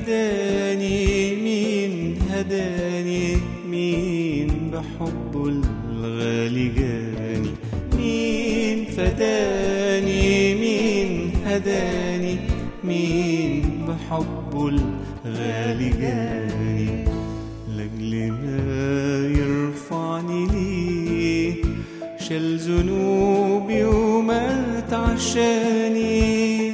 فداني مين هداني مين بحبه الغالي جاني مين فداني مين هداني مين بحبه الغالي جاني لاجل ما يرفعني ليه شال ذنوبي ومات عشاني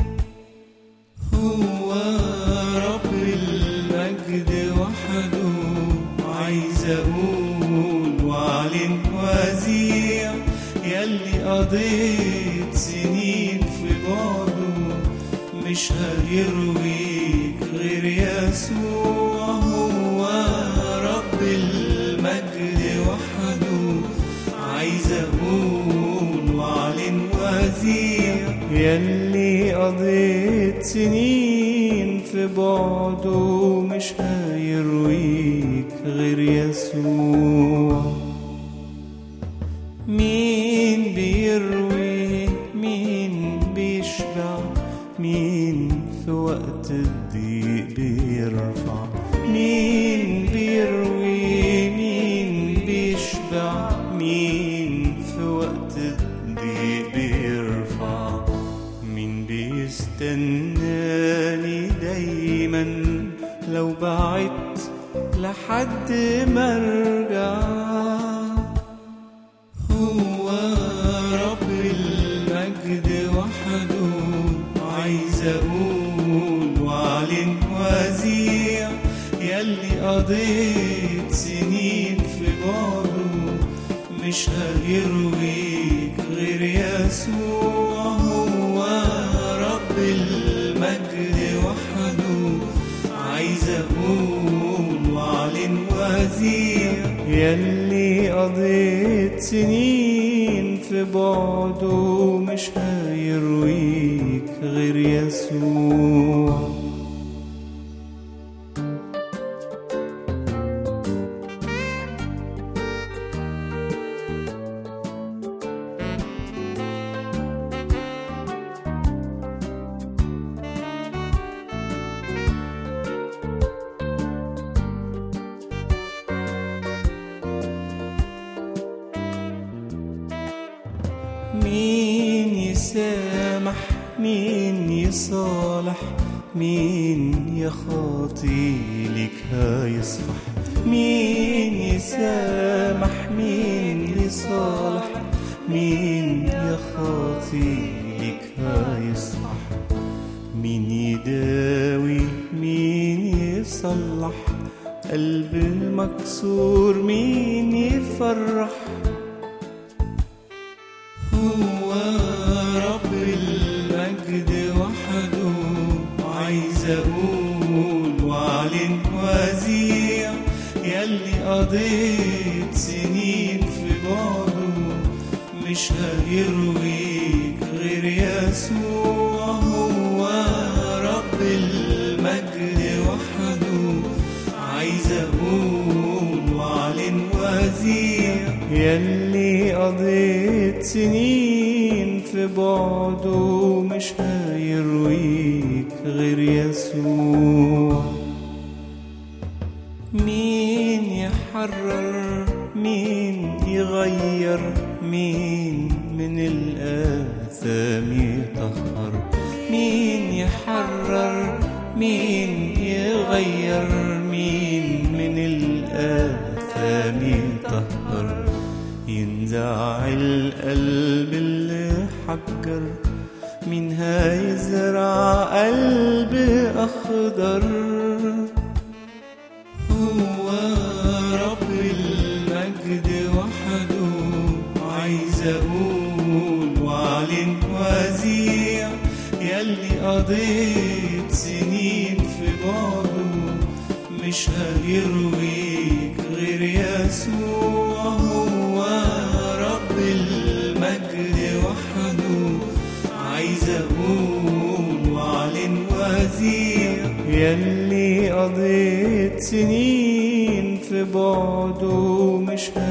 هو رب المجد وحده عايز اقول واعلن وازيع ياللي قضيت سنين في بعده مش هيرويك غير يسوع هو رب المجد وحده عايز اقول واعلن وازيع ياللي قضيت سنين في بعده مش هيرويك غير يسوع مين بيروي مين بيشبع مين في وقت الضيق بيرفع مين بيروي مين بيشبع مين في وقت الضيق بيرفع مين بيستناني دايما لو بعدت لحد ما ارجع هو رب المجد وحده عايز اقول واعلن وازيع ياللي قضيت سنين في بعده مش هيرويك غير يسوع هو رب المجد وحده عايز اقول واعلن وازيع ياللي قضيت سنين في بعده مش هيرويك غير يسوع مين يسامح مين يصالح مين يا خاطي لك هيصفح مين يسامح مين يصالح مين يا خاطي لك هيصفح مين يداوي مين يصلح قلب مكسور مين يفرح هو رب المجد وحده عايز اقول واعلن وازيع ياللي قضيت سنين في بعده مش هيرويك غير يسوع هو رب المجد وحده عايز اقول واعلن وازيع ياللي قضيت سنين في بعده مش هيرويك غير يسوع مين يحرر مين يغير مين من الآثام يطهر مين يحرر مين يغير مين من الآثام يطهر ينزع القلب اللي حجر مين هيزرع قلب أخضر هو رب المجد وحده عايز اقول واعلن وازيع ياللي قضيت سنين في بعده مش هيرويك غير يسوع هو رب المجد وحده عايز اقول واعلن وازيع ياللي قضيت سنين في بعده مش